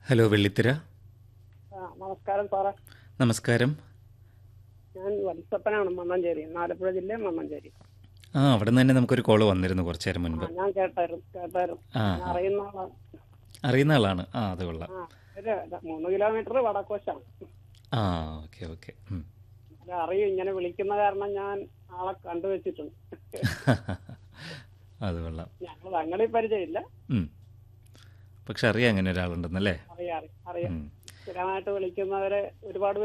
Hello വെള്ളിത്തിര ആ, നമസ്കാരം സാറേ നമസ്കാരം ഞാൻ വത്സപ്പനാണ് മണ്ണഞ്ചേരി ആലപ്പുഴ ജില്ല മണ്ണഞ്ചേരി ആ അവിടെ നിന്ന് തന്നെ നമുക്കൊരു കോള് വന്നിരുന്നു കുറച്ചു നേരം ആ മുൻപ് ഞാൻ കേട്ടായിരുന്നു കേട്ടായിരുന്നു ആ ഞാൻ അറിയുന്ന ആളാണ് അറിയുന്ന ആളാണ് ആ അത് കൊള്ളാം ആ ഒരു മൂന്ന് കിലോമീറ്റർ വടക്കോശാണ് ആ ഓക്കെ ഓക്കെ ഉം. അത് അറിയും ഇങ്ങനെ വിളിക്കുന്ന കാരണം ഞാൻ ആളെ കണ്ടുവച്ചിട്ടുണ്ട് അത് കൊള്ളാം ഞങ്ങൾ തങ്ങളിൽ പരിചയമില്ല ഉം. പക്ഷെ അറിയാം അങ്ങനെ ഒരാളുണ്ടെന്നല്ലേ അറിയാം അറിയാം അറിയാം ഉം. സ്ഥിരമായിട്ട് വിളിക്കുന്നവരെ ഒരുപാട്